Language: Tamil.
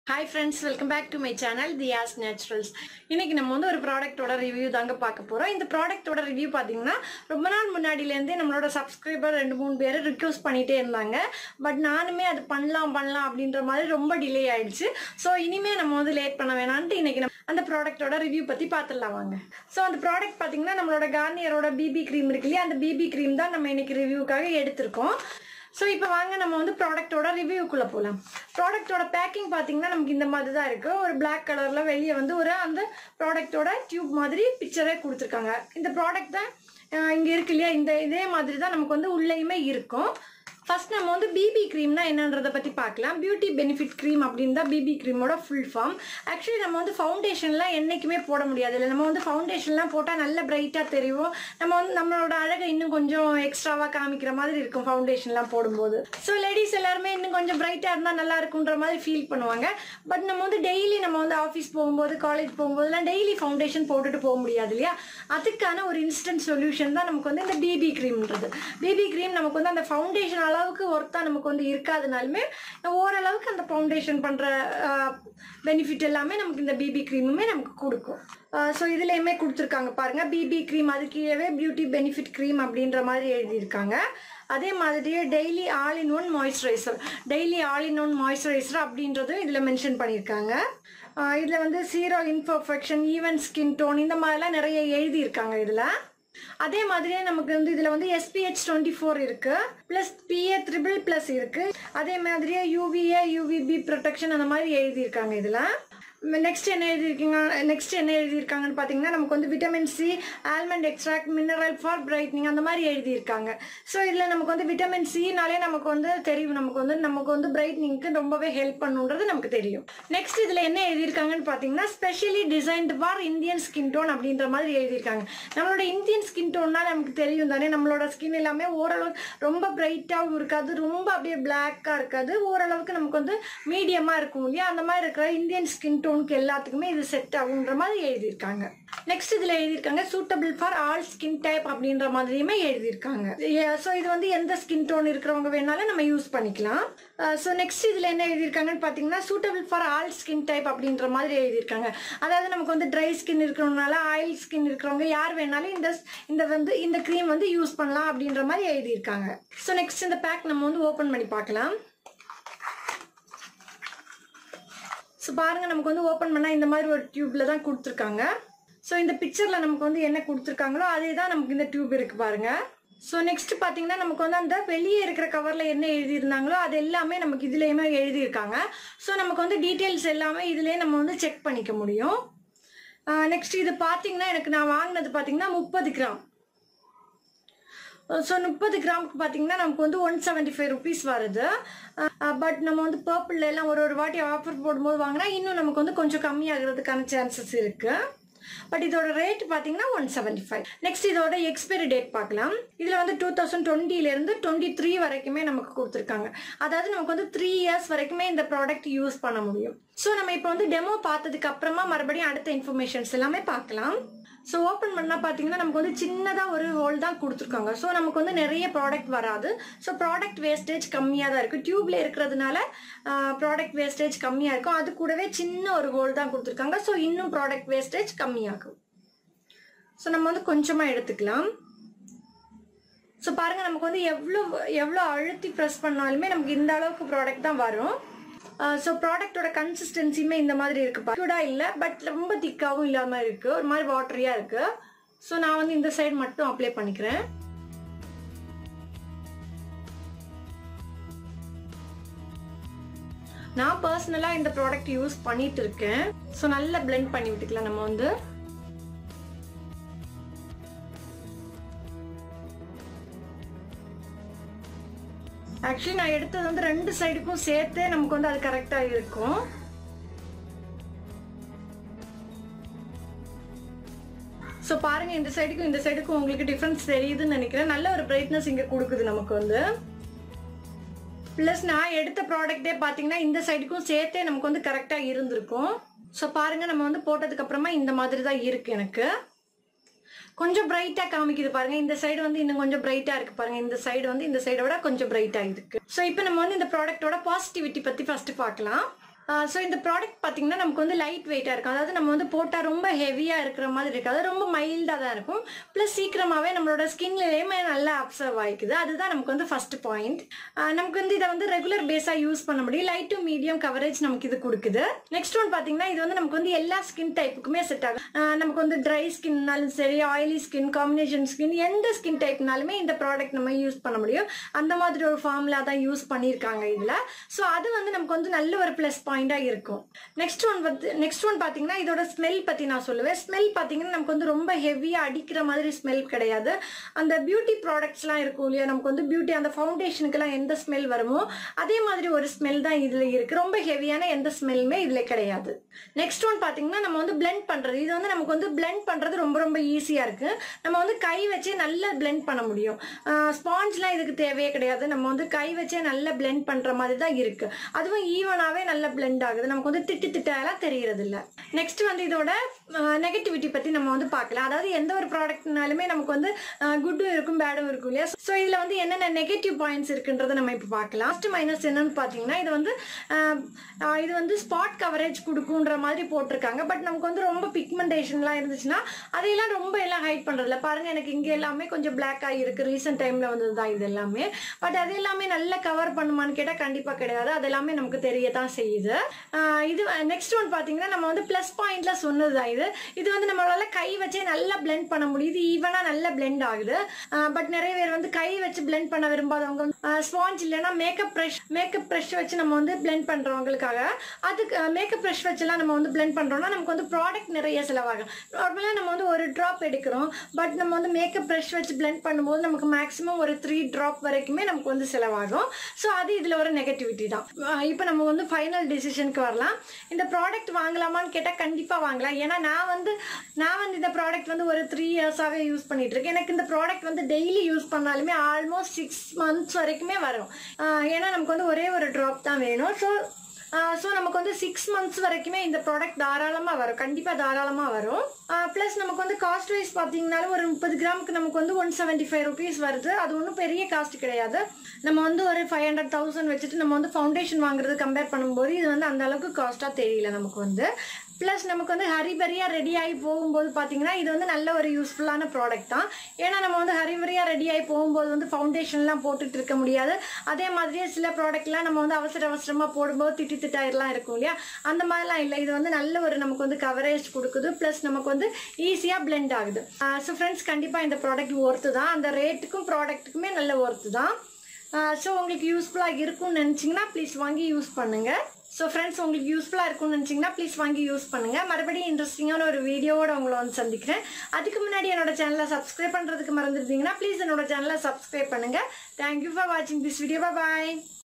hi friends welcome back to my channel Thiya's Naturals இன்னைக்கு நம்ம வந்து ஒரு ப்ராடக்ட்டோட ரிவ்யூ தாங்க பார்க்க போகிறோம் இந்த ப்ராடக்ட்டோட ரிவ்யூ பார்த்தீங்கன்னா ரொம்ப நாள் முன்னாடியிலேருந்தே நம்மளோட சப்ஸ்கிரைபர் ரெண்டு மூணு பேர் ரிக்வஸ்ட் பண்ணிகிட்டே இருந்தாங்க பட் நானுமே அது பண்ணலாம் பண்ணலாம் அப்படின்ற மாதிரி ரொம்ப டிலே ஆயிடுச்சு ஸோ இனிமே நம்ம வந்து லேட் பண்ண வேணான்ட்டு இன்னைக்கு நம்ம அந்த ப்ராடக்ட்டோட ரிவ்யூ பற்றி பார்த்துடலாம் வாங்க ஸோ அந்த ப்ராடக்ட் பார்த்தீங்கன்னா நம்மளோட கார்னியரோட பிபி க்ரீம் இருக்கு இல்லையா அந்த பிபி க்ரீம் தான் நம்ம இன்னைக்கு ரிவ்யூக்காக எடுத்திருக்கோம் ஸோ இப்போ வாங்க நம்ம வந்து ப்ராடக்ட்டோட ரிவ்யூக்குள்ளே போகலாம் ப்ராடக்ட்டோட பேக்கிங் பார்த்தீங்கன்னா நமக்கு இந்த மாதிரி தான் இருக்குது ஒரு Black கலரில் வெளியே வந்து ஒரு அந்த ப்ராடக்ட்டோட டியூப் மாதிரி பிக்சரே கொடுத்துருக்காங்க இந்த ப்ராடக்ட் தான் இங்கே இருக்கு இல்லையா இந்த இதே மாதிரி தான் நமக்கு வந்து உள்ளேயுமே இருக்கும் ஃபர்ஸ்ட் நம்ம வந்து பிபி க்ரீம்னா என்னன்றதை பற்றி பார்க்கலாம் பியூட்டி பெனிஃபிட் க்ரீம் அப்படின்னு தான் பிபி க்ரீமோட ஃபுல் ஃபார்ம் ஆக்சுவலி நம்ம வந்து ஃபவுண்டேஷன்லாம் என்றைக்குமே போட முடியாது இல்லை நம்ம வந்து ஃபவுண்டேஷன்லாம் போட்டால் நல்ல பிரைட்டாக தெரியும் நம்ம வந்து நம்மளோட அழகை இன்னும் கொஞ்சம் எக்ஸ்ட்ராவாக காமிக்கிற மாதிரி இருக்கும் ஃபவுண்டேஷன்லாம் போடும்போது ஸோ லேடிஸ் எல்லாருமே இன்னும் கொஞ்சம் பிரைட்டாக இருந்தால் நல்லா இருக்குன்ற மாதிரி ஃபீல் பண்ணுவாங்க பட் நம்ம வந்து டெய்லி நம்ம வந்து ஆஃபீஸ் போகும்போது காலேஜ் போகும்போதெல்லாம் டெய்லி ஃபவுண்டேஷன் போட்டுட்டு போக முடியாது இல்லையா அதுக்கான ஒரு இன்ஸ்டன்ட் சொல்யூஷன் தான் நமக்கு வந்து இந்த பிபி க்ரீம்ன்றது பிபி க்ரீம் நமக்கு வந்து அந்த ஃபவுண்டேஷன் அளவுக்கு ஒர்த்தா நமக்கு வந்து இருக்காதுனாலுமே ஓரளவுக்கு அந்த ஃபவுண்டேஷன் பண்ணுற பெனிஃபிட் எல்லாமே நமக்கு இந்த பிபி க்ரீமுமே நமக்கு கொடுக்கும் ஸோ இதுலேயுமே கொடுத்துருக்காங்க பாருங்கள் பிபி க்ரீம் அது கீழே பியூட்டி பெனிஃபிட் க்ரீம் அப்படின்ற மாதிரி எழுதியிருக்காங்க அதே மாதிரியே daily all in one moisturiser daily all in one moisturiser அப்படின்றதும் இதில் மென்ஷன் பண்ணியிருக்காங்க இதில் வந்து zero imperfection even skin tone இந்த மாதிரிலாம் நிறைய எழுதியிருக்காங்க இதில் அதே மாதிரியே நமக்கு வந்து இதில் வந்து எஸ்பிஹெச் டுவெண்ட்டி ஃபோர் இருக்குது ப்ளஸ் பிஏ த்ரிபிள் ப்ளஸ் இருக்குது அதே மாதிரியே யூவிஏ யூவிபி ப்ரொடெக்ஷன் அந்த மாதிரி எழுதியிருக்காங்க இதில் நெக்ஸ்ட் என்ன எழுதியிருக்கீங்க நெக்ஸ்ட் என்ன எழுதியிருக்காங்கன்னு பார்த்தீங்கன்னா நமக்கு வந்து vitamin C almond extract mineral for brightening அந்த மாதிரி எழுதியிருக்காங்க ஸோ இதில் நமக்கு வந்து விட்டமின் சினாலே நமக்கு வந்து தெரியும் நமக்கு வந்து நமக்கு வந்து பிரைட்னிங்க்கு ரொம்பவே ஹெல்ப் பண்ணுன்றது நமக்கு தெரியும் நெக்ஸ்ட் இதில் என்ன எழுதியிருக்காங்கன்னு பார்த்தீங்கன்னா specially designed for Indian skin tone அப்படின்ற மாதிரி எழுதியிருக்காங்க நம்மளோட இந்தியன் ஸ்கின் டோன்னா நமக்கு தெரியும் தானே நம்மளோட ஸ்கின் எல்லாமே ஓரளவு ரொம்ப பிரைட்டாகவும் இருக்காது ரொம்ப அப்படியே பிளாக்காக இருக்காது ஓரளவுக்கு நமக்கு வந்து மீடியமாக இருக்கும் இல்லையா அந்த மாதிரி இருக்கிற இந்தியன் ஸ்கின் டோனுக்கு எல்லாத்துக்குமே இது செட் ஆகுன்ற மாதிரி எழுதியிருக்காங்க நெக்ஸ்ட் இதில் எழுதியிருக்காங்க suitable for all skin type அப்படின்ற மாதிரியுமே எழுதியிருக்காங்க ஸோ இது வந்து எந்த ஸ்கின் டோன் இருக்கிறவங்க வேணாலும் நம்ம யூஸ் பண்ணிக்கலாம் ஸோ நெக்ஸ்ட் இதில் என்ன எழுதியிருக்காங்கன்னு பார்த்தீங்கன்னா suitable for all skin type அப்படின்ற மாதிரி எழுதியிருக்காங்க அதாவது நமக்கு வந்து ட்ரை ஸ்கின் இருக்கிறவங்கனால ஆயில் ஸ்கின் இருக்கிறவங்க யார் வேணாலும் இந்த இந்த வந்து இந்த க்ரீம் வந்து யூஸ் பண்ணலாம் அப்படின்ற மாதிரி எழுதியிருக்காங்க ஸோ நெக்ஸ்ட் இந்த பேக் நம்ம வந்து ஓப்பன் பண்ணி பார்க்கலாம் ஸோ பாருங்கள் நமக்கு வந்து ஓப்பன் பண்ணால் இந்த மாதிரி ஒரு டியூப்பில் தான் கொடுத்துருக்காங்க ஸோ இந்த பிக்சரில் நமக்கு வந்து என்ன கொடுத்துருக்காங்களோ அதே தான் நமக்கு இந்த டியூப் இருக்குது பாருங்கள் ஸோ நெக்ஸ்ட் பார்த்தீங்கன்னா நமக்கு வந்து அந்த வெளியே இருக்கிற கவரில் என்ன எழுதியிருந்தாங்களோ அது எல்லாமே நமக்கு இதுலேயுமே எழுதியிருக்காங்க ஸோ நமக்கு வந்து டீட்டெயில்ஸ் எல்லாமே இதுலேயே நம்ம வந்து செக் பண்ணிக்க முடியும் நெக்ஸ்ட் இது பார்த்தீங்கன்னா எனக்கு நான் வாங்கினது பார்த்தீங்கன்னா முப்பது கிராம் ஸோ முப்பது கிராமுக்கு பார்த்தீங்கன்னா நமக்கு வந்து ஒன் செவன்ட்டி ஃபைவ் ருபீஸ் வருது பட் நம்ம வந்து பர்பிள் எல்லாம் ஒரு ஒரு வாட்டி ஆஃபர் போடும்போது வாங்கினா இன்னும் நமக்கு வந்து கொஞ்சம் கம்மியாகிறதுக்கான சான்சஸ் இருக்குது பட் இதோட ரேட் பார்த்தீங்கன்னா ஒன் செவன்ட்டி ஃபைவ் நெக்ஸ்ட் இதோட எக்ஸ்பைரி டேட் பார்க்கலாம் இதில் வந்து டூ தௌசண்ட் டுவெண்ட்டிலேருந்து டுவெண்ட்டி த்ரீ வரைக்குமே நமக்கு கொடுத்துருக்காங்க அதாவது நமக்கு வந்து த்ரீ இயர்ஸ் வரைக்குமே இந்த ப்ராடக்ட் யூஸ் பண்ண முடியும் ஸோ நம்ம இப்போ வந்து டெமோ பார்த்ததுக்கு அப்புறமா மறுபடியும் அடுத்த இன்ஃபர்மேஷன்ஸ் எல்லாமே பார்க்கலாம் ஸோ ஓப்பன் பண்ணால் பார்த்தீங்கன்னா நமக்கு வந்து சின்னதாக ஒரு ஹோல் தான் கொடுத்துருக்காங்க ஸோ நமக்கு வந்து நிறைய ப்ராடக்ட் வராது ஸோ ப்ராடக்ட் வேஸ்டேஜ் கம்மியாக தான் இருக்குது டியூப்ல இருக்கிறதுனால ப்ராடக்ட் வேஸ்டேஜ் கம்மியாக இருக்கும் அது கூடவே சின்ன ஒரு ஹோல் தான் கொடுத்துருக்காங்க ஸோ இன்னும் ப்ராடக்ட் வேஸ்டேஜ் கம்மியாகும் ஸோ நம்ம வந்து கொஞ்சமாக எடுத்துக்கலாம் ஸோ பாருங்கள் நமக்கு வந்து எவ்வளோ எவ்வளோ அழுத்தி ப்ரெஸ் பண்ணாலுமே நமக்கு இந்த அளவுக்கு ப்ராடக்ட் தான் வரும் ஸோ ப்ராடக்டோட கன்சிஸ்டன்சியுமே இந்த மாதிரி இருக்கு சூடா இல்லை பட் ரொம்ப திக்காகவும் இல்லாமல் இருக்கு ஒரு மாதிரி வாட்டரியாக இருக்கு ஸோ நான் வந்து இந்த சைடு மட்டும் அப்ளை பண்ணிக்கிறேன் நான் பர்சனலாக இந்த ப்ராடக்ட் யூஸ் பண்ணிட்டு இருக்கேன் ஸோ நல்லா பிளெண்ட் பண்ணி விட்டுக்கலாம் நம்ம வந்து ஆக்சுவலி நான் எடுத்தது வந்து ரெண்டு சைடுக்கும் சேர்த்தே நமக்கு வந்து அது கரெக்டாக இருக்கும் ஸோ பாருங்க இந்த சைடுக்கும் இந்த சைடுக்கும் உங்களுக்கு டிஃப்ரென்ஸ் தெரியுதுன்னு நினைக்கிறேன் நல்ல ஒரு பிரைட்னஸ் இங்கே கொடுக்குது நமக்கு வந்து ப்ளஸ் நான் எடுத்த ப்ராடக்டே பார்த்தீங்கன்னா இந்த சைடுக்கும் சேர்த்தே நமக்கு வந்து கரெக்டாக இருந்திருக்கும் ஸோ பாருங்க நம்ம வந்து போட்டதுக்கு அப்புறமா இந்த மாதிரி தான் இருக்கு எனக்கு கொஞ்சம் பிரைட்டாக காமிக்குது பாருங்க இந்த சைடு வந்து இன்னும் கொஞ்சம் பிரைட்டாக இருக்கு பாருங்க இந்த சைடு வந்து இந்த சைடை விட கொஞ்சம் பிரைட்டாக இருக்கு ஸோ இப்போ நம்ம வந்து இந்த ப்ராடக்ட்டோட பாசிட்டிவிட்டி பற்றி ஃபர்ஸ்ட் பார்க்கலாம் ஸோ இந்த ப்ராடக்ட் பார்த்தீங்கன்னா நமக்கு வந்து லைட் வெயிட்டாக இருக்கும் அதாவது நம்ம வந்து போட்டால் ரொம்ப ஹெவியாக இருக்கிற மாதிரி இருக்காது ரொம்ப மைல்டாக தான் இருக்கும் ப்ளஸ் சீக்கிரமாகவே நம்மளோட ஸ்கின்லேயுமே நல்லா அப்சர்வ் ஆகிக்குது அதுதான் நமக்கு வந்து ஃபர்ஸ்ட் பாயிண்ட் நமக்கு வந்து இதை வந்து ரெகுலர் பேஸாக யூஸ் பண்ண முடியும் லைட் டு மீடியம் கவரேஜ் நமக்கு இது கொடுக்குது நெக்ஸ்ட் ஒன் பார்த்தீங்கன்னா இது வந்து நமக்கு வந்து எல்லா ஸ்கின் டைப்புக்குமே செட் ஆகும் ஆஹ் நமக்கு வந்து ட்ரை ஸ்கின்னாலும் சரி ஆயிலி ஸ்கின் காம்பினேஷன் ஸ்கின் எந்த ஸ்கின் டைப்னாலுமே இந்த ப்ராடக்ட் நம்ம யூஸ் பண்ண முடியும் அந்த மாதிரி ஒரு ஃபார்முலா தான் யூஸ் பண்ணியிருக்காங்க இதில் ஸோ அது வந்து நமக்கு வந்து நல்ல ஒரு ப்ளஸ் பாயிண்டாக இருக்கும் நெக்ஸ்ட் ஒன் வந்து நெக்ஸ்ட் ஒன் பார்த்தீங்கன்னா இதோட ஸ்மெல் பற்றி நான் சொல்லுவேன் ஸ்மெல் பார்த்தீங்கன்னா நமக்கு வந்து ரொம்ப ஹெவியாக அடிக்கிற மாதிரி ஸ்மெல் கிடையாது அந்த பியூட்டி ப்ராடக்ட்ஸ்லாம் இருக்கும் இல்லையா நமக்கு வந்து பியூட்டி அந்த ஃபவுண்டேஷனுக்கெல்லாம் எந்த ஸ்மெல் வருமோ அதே மாதிரி ஒரு ஸ்மெல் தான் இதில் இருக்குது ரொம்ப ஹெவியான எந்த ஸ்மெல்லுமே இதில் கிடையாது நெக்ஸ்ட் ஒன் பார்த்தீங்கன்னா நம்ம வந்து பிளெண்ட் பண்ணுறது இது வந்து நமக்கு வந்து பிளெண்ட் பண்ணுறது ரொம்ப ரொம்ப ஈஸியாக இருக்குது நம்ம வந்து கை வச்சே நல்லா பிளெண்ட் பண்ண முடியும் ஸ்பாஞ்ச்லாம் இதுக்கு தேவையே கிடையாது நம்ம வந்து கை வச்சே நல்லா பிளெண்ட் பண்ணுற மாதிரி தான் இருக்குது அதுவும் ஈவனாகவே நல்லா பிளெண்ட் ஆகுது நமக்கு வந்து திட்டு திட்டாலாம் தெரியறது இல்லை நெக்ஸ்ட் வந்து இதோட நெகட்டிவிட்டி பற்றி நம்ம வந்து பார்க்கலாம் அதாவது எந்த ஒரு ப்ராடக்ட்னாலுமே நமக்கு வந்து குட்டும் இருக்கும் பேடும் இருக்கும் இல்லையா ஸோ இதில் வந்து என்னென்ன நெகட்டிவ் பாயிண்ட்ஸ் இருக்குன்றதை நம்ம இப்போ பார்க்கலாம் ஃபர்ஸ்ட் மைனஸ் என்னன்னு பார்த்தீங்கன்னா இது வந்து ஆஹ், ஆஹ், இது வந்து ஸ்பாட் கவரேஜ் கொடுக்குன்ற மாதிரி போட்டிருக்காங்க பட் நமக்கு வந்து ரொம்ப பிக்மெண்டேஷன்லாம் இருந்துச்சுன்னா அதையெல்லாம் ரொம்ப எல்லாம் ஹைட் பண்ணுறதில்ல பாருங்க எனக்கு இங்கே எல்லாமே கொஞ்சம் பிளாக் ஆகிருக்கு ரீசெண்ட் டைமில் வந்தது தான் இது எல்லாமே பட் அது எல்லாமே நல்லா கவர் பண்ணுமான்னு கேட்டால் கண்டிப்பாக கிடையாது அது எல்லாமே நமக்கு தெரிய தான் செய்யுது ஆஹ், இது நெக்ஸ்ட் ஒன் பார்த்தீங்கன்னா நம்ம வந்து ப்ளஸ் பாயிண்ட்ல சொன்னது தான் இது இது வந்து நம்மளால கை வச்சே நல்லா பிளெண்ட் பண்ண முடியுது ஈவனாக நல்லா பிளெண்ட் ஆகுது பட் நிறைய பேர் வந்து கை வச்சு பிளெண்ட் பண்ண விரும்பாதவங்க ஸ்பாஞ்ச் இல்லைன்னா மேக்கப் ப்ரஷ் மேக்கப் ப்ரஷ் வச்சு நம்ம வந்து பிளெண்ட் பண்ணுறவங்களுக்காக அதுக்கு மேக்கப் ப்ரஷ் வச்சுலாம் நம்ம வந்து பிளெண்ட் பண்ணுறோம்னா நமக்கு வந்து ப்ராடக்ட் நிறைய செலவாகும் நார்மலாக நம்ம வந்து ஒரு ட்ராப் எடுக்கிறோம் பட் நம்ம வந்து மேக்கப் ப்ரஷ் வச்சு பிளெண்ட் பண்ணும்போது நமக்கு மேக்ஸிமம் ஒரு த்ரீ ட்ராப் வரைக்குமே நமக்கு வந்து செலவாகும் ஸோ அது இதில் ஒரு நெகட்டிவிட்டி தான் இப்போ நம்ம வந்து ஃபைனல் டிசிஷனுக்கு வரலாம் இந்த ப்ராடக்ட் வாங்கலாமான்னு கேட்டால் கண்டிப்பாக வாங்கலாம் ஏன்னா நான் வந்து நான் வந்து இந்த ப்ராடக்ட் வந்து ஒரு த்ரீ இயர்ஸாகவே யூஸ் பண்ணிட்டு இருக்கேன் எனக்கு இந்த ப்ராடக்ட் வந்து டெய்லி யூஸ் பண்ணாலுமே ஆல்மோஸ்ட் சிக்ஸ் மந்த்ஸ் வரைக்குமே வரும் ஆஹ் ஏன்னா நமக்கு வந்து ஒரே ஒரு ட்ராப் தான் வேணும் ஸோ ஸோ நமக்கு வந்து சிக்ஸ் மந்த்ஸ் வரைக்குமே இந்த ப்ராடக்ட் தாராளமாக வரும் கண்டிப்பாக தாராளமாக வரும் ப்ளஸ் நமக்கு வந்து காஸ்ட் வைஸ் பார்த்தீங்கனாலும் ஒரு முப்பது கிராமுக்கு நமக்கு வந்து ஒன் செவன்ட்டி ஃபைவ் ருபீஸ் வருது அது ஒன்றும் பெரிய காஸ்ட் கிடையாது நம்ம வந்து ஒரு ஃபைவ் ஹண்ட்ரட் தௌசண்ட் வச்சுட்டு நம்ம வந்து ஃபவுண்டேஷன் வாங்குறது கம்பேர் பண்ணும்போது இது வந்து அந்த அளவுக்கு காஸ்ட்டாக தெரியல நமக்கு வந்து ப்ளஸ் நமக்கு வந்து ஹரிபரியாக ரெடி ஆகி போகும்போது பார்த்தீங்கன்னா இது வந்து நல்ல ஒரு யூஸ்ஃபுல்லான ப்ராடக்ட் தான் ஏன்னா நம்ம வந்து ஹரிபரியாக ரெடி ஆகி போகும்போது வந்து ஃபவுண்டேஷன்லாம் போட்டுட்டு இருக்க முடியாது அதே மாதிரியே சில ப்ராடக்ட்லாம் நம்ம வந்து அவசர அவசரமாக போடும்போது திட்டி திட்டாயிரலாம் இருக்கும் இல்லையா அந்த மாதிரிலாம் இல்லை இது வந்து நல்ல ஒரு நமக்கு வந்து கவரேஜ் கொடுக்குது ப்ளஸ் நமக்கு வந்து ஈஸியாக பிளெண்ட் ஆகுது ஸோ ஃப்ரெண்ட்ஸ் கண்டிப்பாக இந்த ப்ராடக்ட் ஒர்த்து தான் அந்த ரேட்டுக்கும் ப்ராடக்ட்டுக்குமே நல்ல ஒர்த்து தான் ஸோ உங்களுக்கு யூஸ்ஃபுல்லாக இருக்கும்னு நினச்சிங்கன்னா ப்ளீஸ் வாங்கி யூஸ் பண்ணுங்கள் ஸோ ஃப்ரெண்ட்ஸ் உங்களுக்கு யூஸ்ஃபுல்லாக இருக்கும்னு நினச்சிங்கன்னா ப்ளீஸ் வாங்கி யூஸ் பண்ணுங்கள் மறுபடியும் இன்ட்ரெஸ்டிங்கான ஒரு வீடியோவோட உங்களை வந்து சந்திக்கிறேன் அதுக்கு முன்னாடி என்னோட சேனலை சப்ஸ்கிரைப் பண்ணுறதுக்கு மறந்துருந்தீங்கன்னா ப்ளீஸ் என்னோட சேனலை சப்ஸ்கிரைப் பண்ணுங்கள் தேங்க்யூ ஃபார் வாட்சிங் திஸ் வீடியோ பாய்